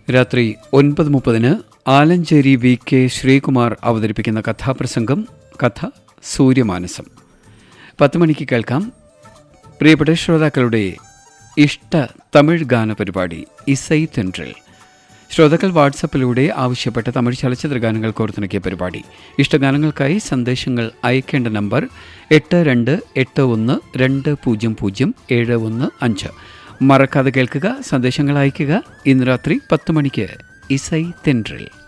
രാത്രി ഒൻപത് മുപ്പതിന് ആലഞ്ചേരി വി കെ ശ്രീകുമാർ അവതരിപ്പിക്കുന്ന കഥാപ്രസംഗം കഥ സൂര്യമാനസം പത്ത് മണിക്ക് കേൾക്കാം പ്രിയപ്പെട്ട ശ്രോതാക്കളുടെ ഇഷ്ട തമിഴ് ഗാന പരിപാടി ഇസൈ തെൻട്രൽ ശ്രോതാക്കൾ വാട്സപ്പിലൂടെ ആവശ്യപ്പെട്ട തമിഴ് ചലച്ചിത്ര ഗാനങ്ങൾ കോർത്തിണക്കിയ പരിപാടി ഇഷ്ടഗാനങ്ങൾക്കായി സന്ദേശങ്ങൾ അയക്കേണ്ട നമ്പർ എട്ട് രണ്ട് എട്ട് ഒന്ന് രണ്ട് പൂജ്യം പൂജ്യം ഏഴ് ഒന്ന് അഞ്ച് മറക്കാതെ കേൾക്കുക സന്ദേശങ്ങൾ അയയ്ക്കുക ഇന്ന് രാത്രി പത്ത് മണിക്ക് ഇസൈ തെൻട്രൽ